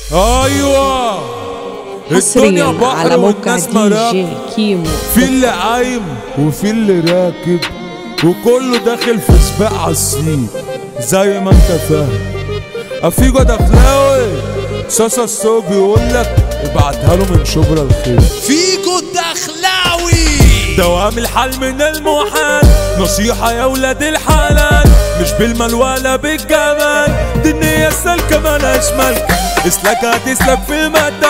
ايوه الدنيا حصريا بحر على موقع والناس دي مراكب جي كيمو في اللي قايم وفي اللي راكب وكله داخل في سباق عالسيب زي ما انت فاهم افيجو دخلاوي ساسا السوق بيقول لك ابعتها له من شبرا الخير فيجو الدخلاوي دوام الحل من المحال نصيحة يا ولاد الحلال مش بالمال ولا بالجمال دي النية السالكة مالهاش ملك اسلك هتسلك في المادة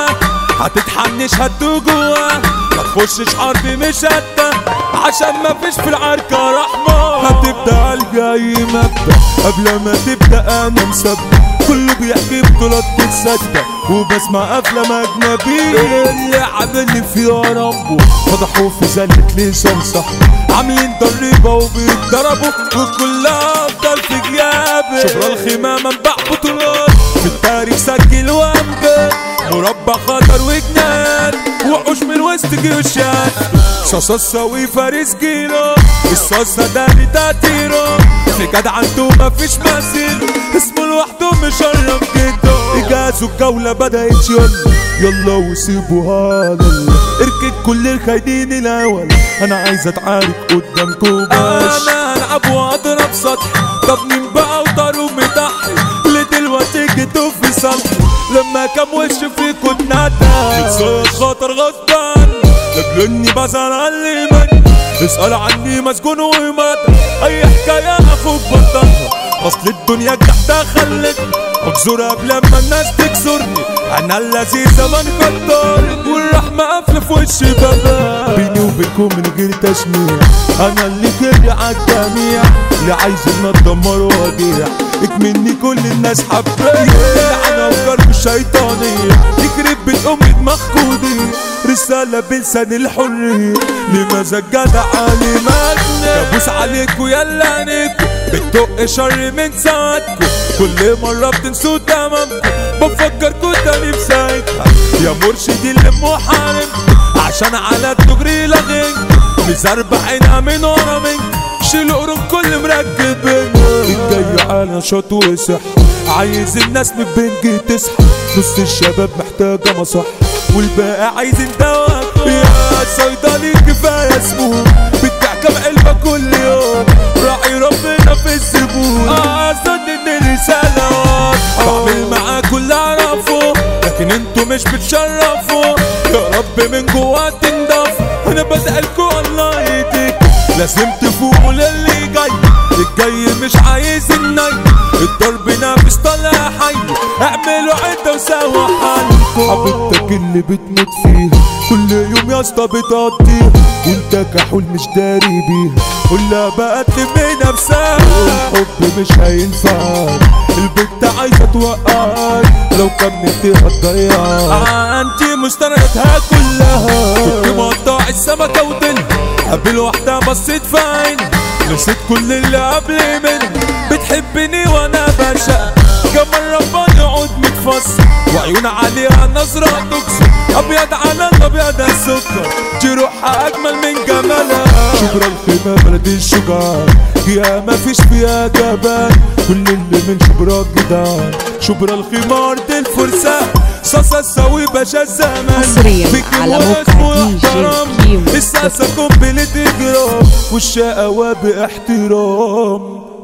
هتتحنش هتدوق جواه ما تخشش حرب مش هتة عشان ما فيش في العركة رحمة هتبدأ الجاي مبدأ قبل ما تبدأ أنا مثبت كله بيحكي بطولات تتصدق وبسمع افلام اجنبيه اللي عاملني فيها ربه فضحوا في زلة لسان صح عاملين ضريبة وبيتضربوا وكلها افضل في جيابي شبرا الخيمة منبع بطولات في التاريخ سجل وانبات مربع خطر وجنان وحوش من وسط جيوشات صاصة السوي فارس جيلو الصاصة ده تاتيرو في جدع عنده مفيش مثيل اسمه لوحده مشرف جدا اجازوا الجولة بدأت يلا يلا وسيبوا هذا اركد كل الخاينين الاول انا عايز اتعارك قدامكم باش انا هلعب واضرب سطح طب مين بقى وضرب متحي لدلوقتي جيتوا في صالحي لما كام وش فيكوا اتندى بتصير خاطر غصبان لاجل اني بزعل على اللي من اسأل عني مسجون ومات اي حكاية اخوك بطلها اصل الدنيا جحدة خلت اكسر قبل ما الناس تكسرني انا الذي زمان قدرني والرحمة قافلة في وشي بابا بيني وبينكم من غير تشميع انا اللي كده عالجميع اللي عايز ان اتدمر واضيع اكملني كل الناس حبايا انا افكار الشيطانية يخرب بيت امي دماغ كودي رسالة بلسان الحرية لماذا الجدع علي مجنى كابوس عليكوا يلا عينيكوا بتدق شر من ساعتكوا كل مرة بتنسوا تمامكوا بفكركوا تاني في ساعتها يا مرشدي اللي محارب عشان على الدغري لغينكوا مزربعينها من ورا منكوا شيلوا قرون كل مركبين الجاي على شط وسح عايز الناس من بنجي تصحى نص الشباب محتاجة مصح والباقي عايزين دواء يا صيدلي كفاية سموم بتبيع كام علبة كل يوم راعي ربنا في الزبون اظن ان الرسالة واضحة بعمل معاكوا اللي اعرفه لكن انتوا مش بتشرفوا يا رب من جوا تنضف انا بدعيلكوا الله يهديك لازم تفوقوا للي جاي الجاي مش عايز الني الضرب نافس طالع حي اعملوا عدة وسوا حالكم حبيبتك اللي بتموت فيها كل يوم يا اسطى بتقضيها وانت كحول مش داري بيها كلها بقت تبي نفسها الحب مش هينفعك البنت عايزه توقعك لو كملت هتضيعك انت مستنداتها كلها كنت مقطع السمكه وديلها قبل واحده بصيت في عيني نسيت كل اللي قبل منها بتحبني وانا بعشقها كمان ربنا يقعد متفصل وعيون عليها نظرة تكسر ابيض على الابيض السكر جروحها اجمل من جمالها شبرا الخيمة بلد الشجار فيها ما فيش فيها جبال كل اللي من شبرا جدعان شبرا الخيمة ارض الفرسان صاصة تساوي باشا الزمان حصرياً فيك على الوقت موقع دي جي واحترام. كيمو. الساسة قنبلة اجرام والشقاوة باحترام